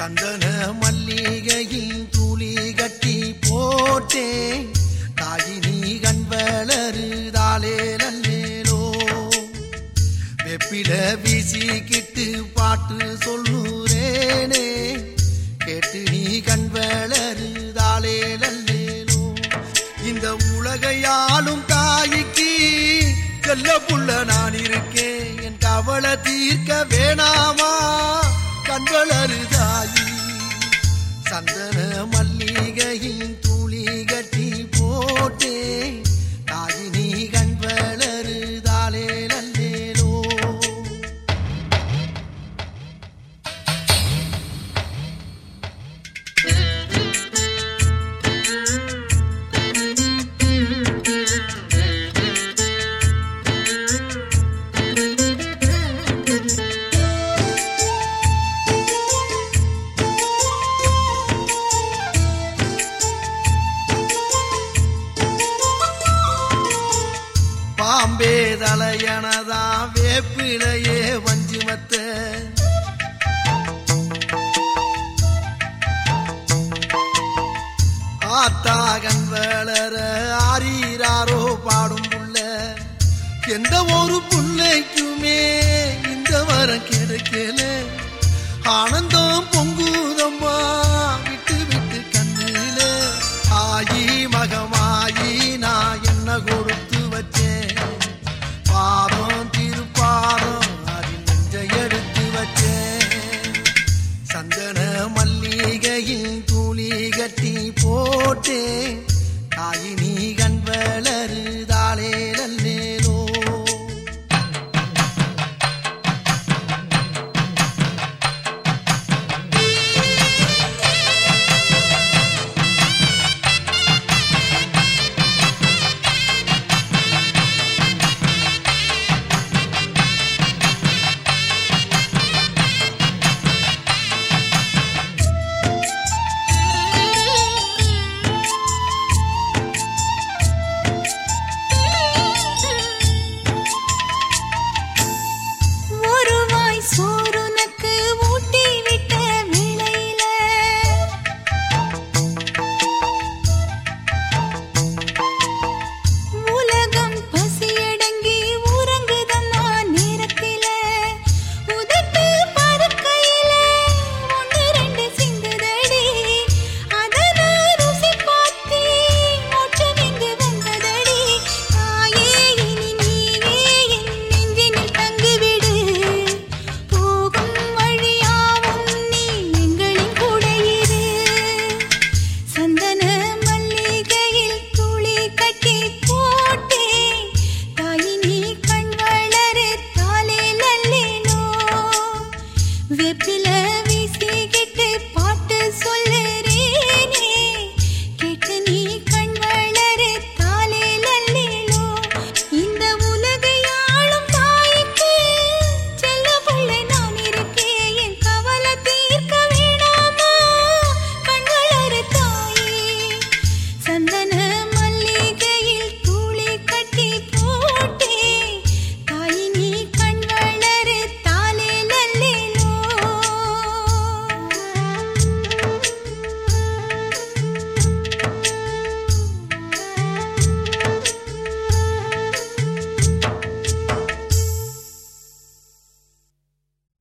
சந்தன மல்லிகையில் துளி கட்டி போட்டேன் தாயினி கண் வளருதாலே நல்லேலோ வெப்பில வீசிக்கிட்டு பாட்டு சொல்லுறேனே கேட்டு நீ கண் வளருதாலே நல்லேலோ இந்த உலகையாளும் தாய்க்கு செல்ல புள்ள நான் இருக்கேன் என் கவலை தீர்க்க வேணாமா கண் வளருதாயி சந்தன மல்லிகையின் துளி கட்டி போட்டே தாயினி கண் வளருதாலே நல்லேலோ பாம்பே தலையனதா வேப்பிலையே வஞ்சிமத்த ஆத்தாகன் வளர ஆரீராரோ பாடும் புள்ள எந்த ஒரு புள்ளைக்குமே இந்த வரம் கிடைக்கல ஆனந்தம் பொங்குதம்மா விட்டு விட்டு கண்ணில ஆயி மகமாயி நான் என்ன கொடுத்து வச்சேன் பாதம் திருப்பாதம் அதில் நெஞ்ச எடுத்து வச்சேன் சந்தன மல்லிகையில் துளி கட்டி போட்டே தாயினி கண் வளருதாலே நல்லேலோ ஒரு வாய் சோறுனக்கு ஊட்டி விட்ட வேளையில உலகம் பசியடங்கி உறங்குதம்மா நேரத்தில உதட்டு பருக்கையில ஒன்று ரெண்டு சிந்துதடி அதன ருசி பார்த்து மோட்சம் இங்கு வந்ததடி தாயே இனி நீயே என் நெஞ்சினில் தங்கிவிடு போகும் வழியாவும் நீ எங்களின் கூட இரு சந்தன மல்லிகையில் துளி கட்டி போட்டே தாயினி கண் வளரு தாலே நல்லேனோ வெப்பில வீசிக்கிட்டு பாட்டு சொல்லுறேனே